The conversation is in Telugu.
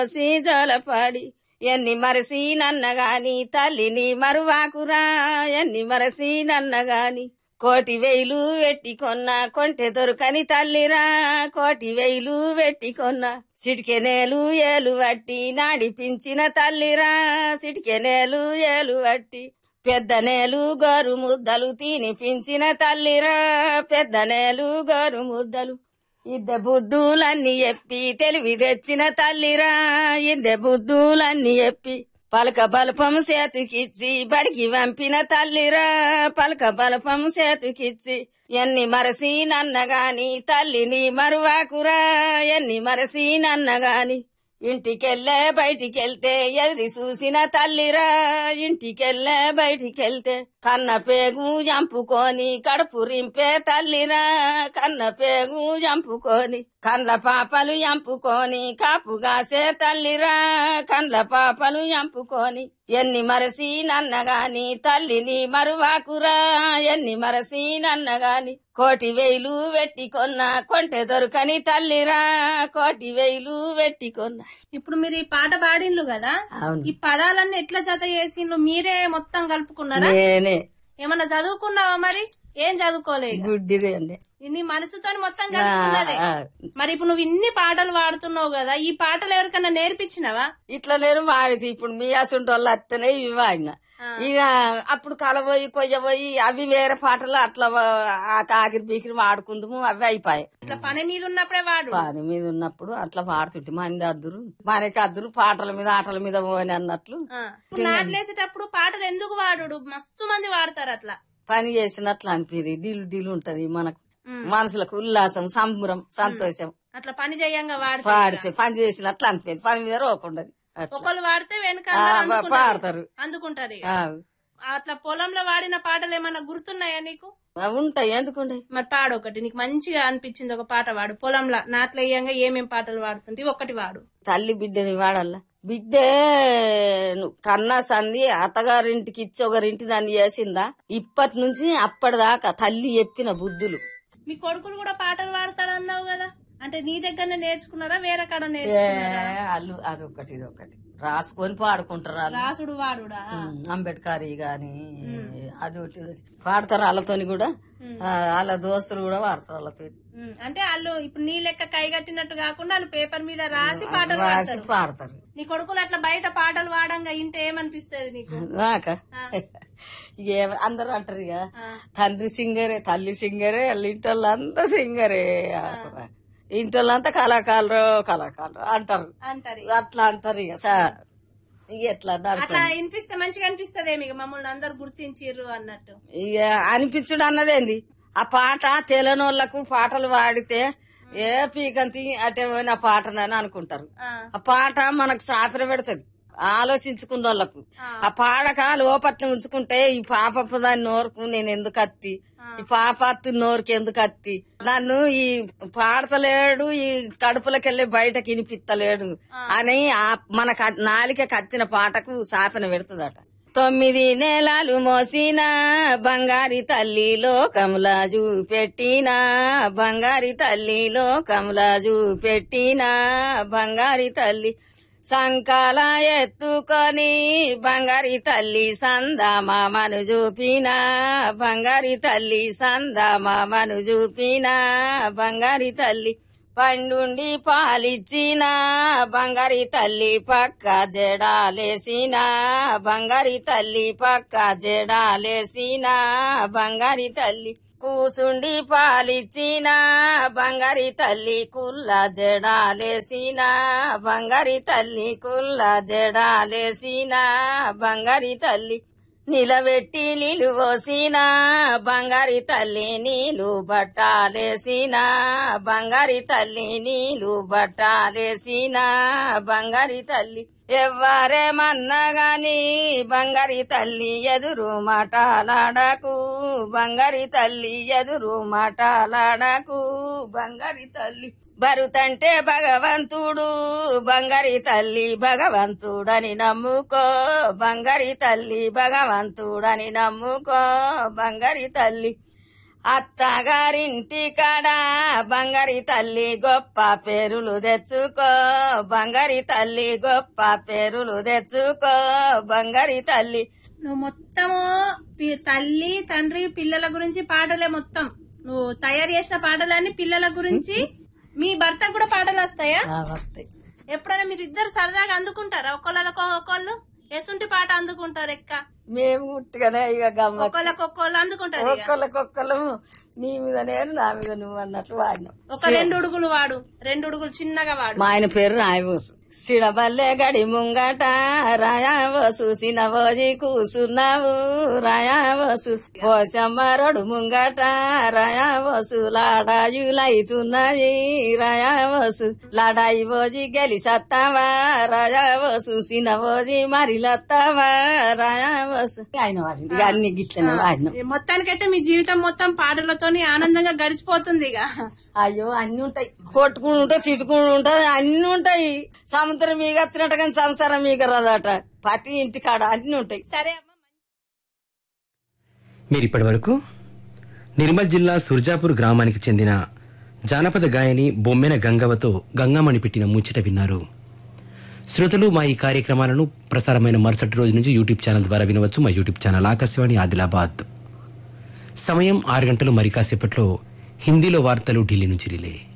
జోలపాడి ఎన్ని మరసి నన్నగాని తల్లిని మరువాకురా ఎన్ని మరసి నన్నగాని కోటి వేలు వెట్టి కొన్న కొంటె దొరకని తల్లిరా కోటి వేలు వెట్టి కొన్న సిటికెనేలు ఏలు వట్టి నాడిపించిన తల్లిరా సిటికెనేలు ఏలు వట్టి పెద్ద నేలు గోరు ముద్దలు తినిపించిన తల్లిరా పెద్ద నేలు గోరు ముద్దలు ఇద్దె బుద్ధులన్నీ చెప్పి తెలివి తెచ్చిన తల్లిరా ఇద్దె బుద్ధులన్నీ చెప్పి పలక బలపం సేతుకిచ్చి బడికి పంపిన తల్లిరా పలక బలపం సేతుకిచ్చి ఎన్ని మరసి నన్నగాని తల్లిని మరువాకురా ఎన్ని మరసి నన్నగాని ఇంటికెళ్ళే బయటికెళ్తే ఎదిరి చూసిన తల్లిరా ఇంటికెళ్ళే బయటికెళ్తే కన్న పేగు చంపుకొని కడుపు రింపే తల్లిరా కన్న పేగు చంపుకొని కండ్ల పాపలు చంపుకొని కాపు గాసే తల్లిరా కండ్ల పాపలు చంపుకొని ఎన్ని మరసి నన్నగాని తల్లిని మరువాకురా ఎన్ని మరసి నన్నగాని కోటి వేలు వెట్టి కొన్న కొంటె దొరకని తల్లిరా కోటి వేలు వెట్టి కొన్న ఇప్పుడు మీరు ఈ పాట పాడిండ్రు కదా అవును ఈ పదాలన్నీ ఎట్లా జత చేసిండ్రు మీరే మొత్తం కలుపుకున్నారా నేనే ఏమన్నా చదువుకున్నావా మరి ఏం చదువుకోలేదు గుడ్డిదే అండి నీ మనసుతో మొత్తం కలుపుకున్నదే ఆ, మరి ఇప్పుడు నువ్వు ఇన్ని పాటలు పాడుతున్నావు కదా ఈ పాటలు ఎవరికన్నా నేర్పించినవా ఇట్లా నేను వాడితే ఇప్పుడు మీ అసంటి వాళ్ళు వస్తేనే ఇవి వాడిన ఇక అప్పుడు కలబోయి కొయ్యబోయి అవి వేరే పాటలు అట్లా వా- ఆ కాకిరి పీకిరి వాడుకుందాము అవి అయిపోయాయి ఇట్లా పని మీద ఉన్నప్పుడే వాడు పని మీద ఉన్నప్పుడు అట్లా పాడుతుంటే మంది అద్దురు మనకి అద్దురు పాటల మీద ఆటల మీద పోని అన్నట్లు ఆ. ఇప్పుడు నాట్లేసేటప్పుడు పాటలు ఎందుకు వాడు మస్తు మంది వాడతారు అట్లా పని చేసినట్లు అనిపింది డీలు డీలు ఉంటది మనకు ఉమ్. మనసులకు ఉల్లాసం సంబరం సంతోషం అట్లా పని చేయంగా వాడతారు పాడితే పని చేసినట్లు అనిపింది పని మీద రోకుండదు అట్లా. ఒకళ్ళు వాడితే వెనక ఆ, అందరూ వా- అందుకుంటారు. పాడతారు అందుకుంటారు ఇక. ఆ, అట్లా పొలంలో వాడిన పాటలు ఏమన్నా గుర్తున్నాయా నీకు ఆ, ఉంటాయి ఎందుకుండే మరి పాడు ఒకటి నీకు మంచిగా అనిపించింది ఒక పాట వాడు పొలంలో నాట్లయ్యంగా ఏమేం పాటలు వాడుతుంటే ఒకటి వాడు తల్లి బిడ్డని వాడల్లా బిడ్డే ను- కన్నా సంది అత్తగారింటికి ఇచ్చి ఒకరింటి దాన్ని చేసిందా ఇప్పటి నుంచి అప్పటిదాకా తల్లి చెప్పిన బుద్ధులు మీ కొడుకులు కూడా పాటలు పాడతాడు అన్నావు కదా అంటే నీ దగ్గరనే నేర్చుకున్నారా వేరే కాడ ఏ, నేర్చుకున్నారా వాళ్ళు అదొకటి ఇదొకటి రాసుకొని పాడుకుంటారు వాళ్ళు రాసుడు వాడుడా ఉమ్, అంబేద్కర్ గాని అది ఒకటి ఇది ఒకటి. పాడతారు వాళ్ళతోని కూడా ఆ, వాళ్ళ దోస్తులు కూడా పాడతారు వాళ్ళతో ఉమ్, అంటే వాళ్ళు ఇప్పుడు నీ లెక్క కైగట్టినట్టు కాకుండా వాళ్ళు పేపర్ మీద రాసి పాటలు రాసి పాడతారు పాడతారు నీ కొడుకులు అట్లా బయట పాటలు వాడంగా ఇంటే ఏమనిపిస్తుంది నీకు నాక ఏ అందరూ అంటారు ఇక ఆ. తండ్రి సింగరే తల్లి సింగరే వాళ్ళ ఇంటోళ్ళు అంతా సింగరే ఇంటోళ్ళంతా కళాకారులు కళాకారులు అంటారు అంటారు ఇక. అట్లా అంటారు ఇక సార్ ఇక ఎట్లా నడుపుతారు. అట్లా వినిపిస్తే మంచిగా అనిపిస్తుంది ఇక మమ్మల్ని అందరు గుర్తించిర్రు అన్నట్టు ఇక అనిపించుడు అన్నదేంది ఆ పాట తెలనోళ్లకు పాటలు పాడితే ఏ పీకంతి అటే పోయిన పాటనని అనుకుంటారు ఆ, ఆ పాట మనకు సాఫర పెడుతుంది ఆలోచించుకున్న వాళ్ళకు ఆ. ఆ పాడక లోపట్ని ఉంచుకుంటే ఈ పాపపు దాని నోరుకు నేను ఎందుకు అత్తి ఈ పాపత్తు నోరుకి ఎందుకు అత్తి నన్ను ఈ పాడతలేడు ఈ కడుపులకెళ్ళి బయటకి వినిపిత్తలేడు అని ఆ మన క- నాలిక కచ్చిన పాటకు సాపన పెడుతుందట తొమ్మిది నెలలు మోసిన బంగారి తల్లి లోకములా చూపెట్టిన బంగారి తల్లి లోకములా చూపెట్టిన బంగారి తల్లి సంకాల ఎత్తుకొని బంగారి తల్లి సందమామను చూపిన బంగారి తల్లి సందమామను చూపిన బంగారి తల్లి పండుండి పాలిచ్చిన బంగారి తల్లి పక్క జడాలేసిన బంగారి తల్లి పక్క జడాలేసిన బంగారి తల్లి కూసుండి పాలిచ్చిన బంగారి తల్లి కుల్ల జడాలేసిన బంగారి తల్లి కుల్ల జడాలేసిన బంగారి తల్లి నిలబెట్టి నీళ్ళు పోసిన బంగారి తల్లి నీళ్ళు బట్టాలేసిన బంగారి తల్లి నీళ్ళు బట్టాలేసిన బంగారి తల్లి ఎవ్వరేమన్నా గాని బంగారి తల్లి ఎదురు మాటలాడకు బంగారి తల్లి ఎదురు మాటలాడకు బంగారి తల్లి భరుతంటే భగవంతుడు బంగారి తల్లి భగవంతుడని నమ్ముకో బంగారి తల్లి భగవంతుడని నమ్ముకో బంగారి తల్లి అత్తగారింటి కాడ బంగారి తల్లి గొప్ప పేరులు తెచ్చుకో బంగారి తల్లి గొప్ప పేరులు తెచ్చుకో బంగారి తల్లి నువ్వు మొత్తము పి- తల్లి తండ్రి పిల్లల గురించి పాటలే మొత్తం నువ్వు తయారు చేసిన పాటలన్నీ పిల్లల గురించి మీ భర్త కూడా పాటలు వస్తాయా ఆ, వస్తాయి. ఎప్పుడైనా మీరు ఇద్దరు సరదాగా అందుకుంటారా ఒకళ్ళకి ఒకళ్ళు ఎసుంటి పాట అందుకుంటారు ఎక్క మేము ఉట్టిగానే ఇక గమ్మ ఒకళ్ళకి ఒక్కళ్ళు అందుకుంటారు ఇక. ఒక్కళ్ళకొక్కళ్ళు నీ మీద నేను నా మీద నువ్వు అన్నట్లు వాడినాం ఒక రెండు ఉడుగులు వాడు రెండు ఉడుగులు చిన్నగా వాడు మా ఆయన పేరు రాయబోసు సిడబల్లె గడి ముంగట రాయబోసు సినబోజి కూసున్నావు రాయబోసు పోసమ్మరడు ముంగట రాయబోసు లాడాయులైతున్నాయి రాయబోసు లాడాయి బోజి గెలిసత్తావా రాయబోసు సినబోజి మరిలత్తావా రాయబోసు ఆయన వాడి ఇక అన్ని గిట్లనే వాడినాం ఈ మొత్తానికైతే మీ జీవితం మొత్తం పాటలతోని ఆనందంగా గడిచిపోతుంది ఇక అయ్యో అన్ని ఉంటాయి కొట్టుకుని ఉంటాయి తిట్టుకుని ఉంటాయి అన్ని ఉంటాయి సముద్రం మీగ వచ్చినట్టు కానీ సంసారం మీగ రాదట ప్రతి ఇంటి కాడ అన్ని ఉంటాయి సరే అమ్మ మీరు ఇప్పటి వరకు నిర్మల్ జిల్లా సుర్జాపూర్ గ్రామానికి చెందిన జానపద గాయని బొమ్మెన గంగవతో గంగమ్మని పెట్టిన ముచ్చట విన్నారు శ్రోతలు మా ఈ కార్యక్రమాలను ప్రసారమైన మరుసటి రోజు నుంచి యూట్యూబ్ ఛానల్ ద్వారా వినవచ్చు మా యూట్యూబ్ ఛానల్ ఆకాశవాణి ఆదిలాబాద్ సమయం ఆరు గంటలు మరి కాసేపట్లో హిందీలో వార్తలు ఢిల్లీ నుంచి రిలే